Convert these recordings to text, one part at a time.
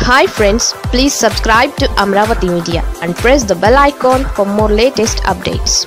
hi friends please subscribe to Amaravati media and press the bell icon for more latest updates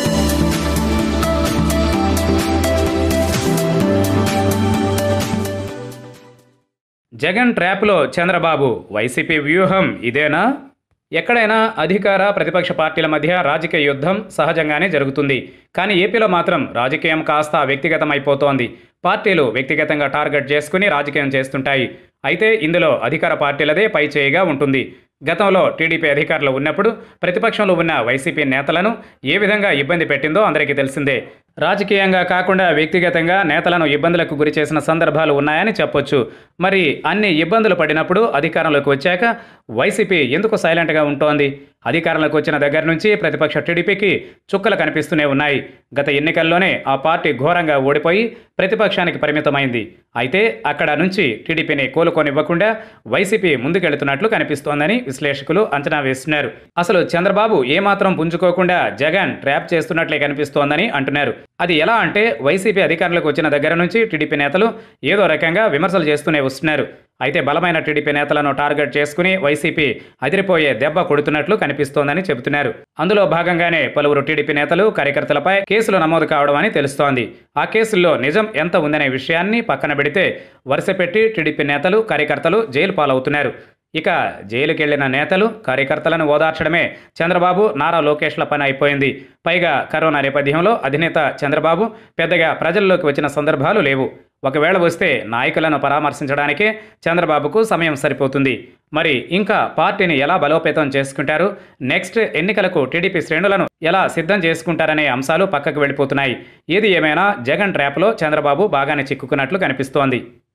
Jagan ట్రాప్లో Chandrababu YCP వ్యూహం ఇదేనా ఎక్కడైనా అధికార ప్రతిపక్ష పార్టీల మధ్య రాజకీయ యుద్ధం సహజంగానే జరుగుతుంది కానీ ఏపీలో మాత్రం రాజకీయం కాస్త వ్యక్తిగతమైపోతోంది పార్టీలు వ్యక్తిగతంగా టార్గెట్ చేసుకుని రాజకీయం చేస్తుంటాయి అయితే ఇందులో అధికార పార్టీలదే పై చేయిగా ఉంటుంది గతంలో టీడీపీ అధికారులు ఉన్నప్పుడు ప్రతిపక్షంలో ఉన్న వైసీపీ నేతలను ఏ విధంగా ఇబ్బంది పెట్టిందో అందరికీ తెలిసిందే రాజకీయంగా కాకుండా వ్యక్తిగతంగా నేతలను ఇబ్బందులకు గురి చేసిన సందర్భాలు ఉన్నాయని చెప్పొచ్చు మరి అన్ని ఇబ్బందులు పడినప్పుడు అధికారంలోకి వచ్చాక వైసీపీ ఎందుకు సైలెంట్గా ఉంటోంది అధికారంలోకి వచ్చిన దగ్గర నుంచి ప్రతిపక్ష టీడీపీకి చుక్కలు కనిపిస్తూనే ఉన్నాయి గత ఎన్నికల్లోనే ఆ పార్టీ ఘోరంగా ఓడిపోయి ప్రతిపక్షానికి పరిమితమైంది అయితే అక్కడ నుంచి టీడీపీని కోలుకొనివ్వకుండా వైసీపీ ముందుకెళ్తున్నట్లు కనిపిస్తోందని విశ్లేషకులు అంచనా వేస్తున్నారు అసలు చంద్రబాబు ఏమాత్రం పుంజుకోకుండా జగన్ ట్రాప్ చేస్తున్నట్లే కనిపిస్తోందని అంటున్నారు అది ఎలా అంటే వైసీపీ అధికారంలోకి వచ్చిన దగ్గర నుంచి టీడీపీ నేతలు ఏదో రకంగా విమర్శలు చేస్తూనే వస్తున్నారు అయితే బలమైన టీడీపీ నేతలను టార్గెట్ చేసుకుని వైసీపీ అదిరిపోయే దెబ్బ కొడుతున్నట్లు కనిపిస్తోందని చెబుతున్నారు అందులో భాగంగానే పలువురు టీడీపీ నేతలు కార్యకర్తలపై కేసులు నమోదు కావడం అని తెలుస్తోంది ఆ కేసుల్లో నిజం ఎంత ఉందనే విషయాన్ని పక్కన పెడితే వరుసపెట్టి టీడీపీ నేతలు కార్యకర్తలు జైలు పాలవుతున్నారు ఇక జైలుకి వెళ్లిన నేతలు కార్యకర్తలను ఓదార్చడమే చంద్రబాబు నారా లోకేష్ల పని అయిపోయింది పైగా కరోనా నేపథ్యంలో అధినేత చంద్రబాబు పెద్దగా ప్రజల్లోకి వచ్చిన సందర్భాలు లేవు ఒకవేళ వస్తే నాయకులను పరామర్శించడానికే చంద్రబాబుకు సమయం సరిపోతుంది మరి ఇంకా పార్టీని ఎలా బలోపేతం చేసుకుంటారు నెక్స్ట్ ఎన్నికలకు టీడీపీ శ్రేణులను ఎలా సిద్ధం చేసుకుంటారనే అంశాలు పక్కకు వెళ్ళిపోతున్నాయి ఏది ఏమైనా జగన్ ట్రాప్లో చంద్రబాబు బాగానే చిక్కుకున్నట్లు కనిపిస్తోంది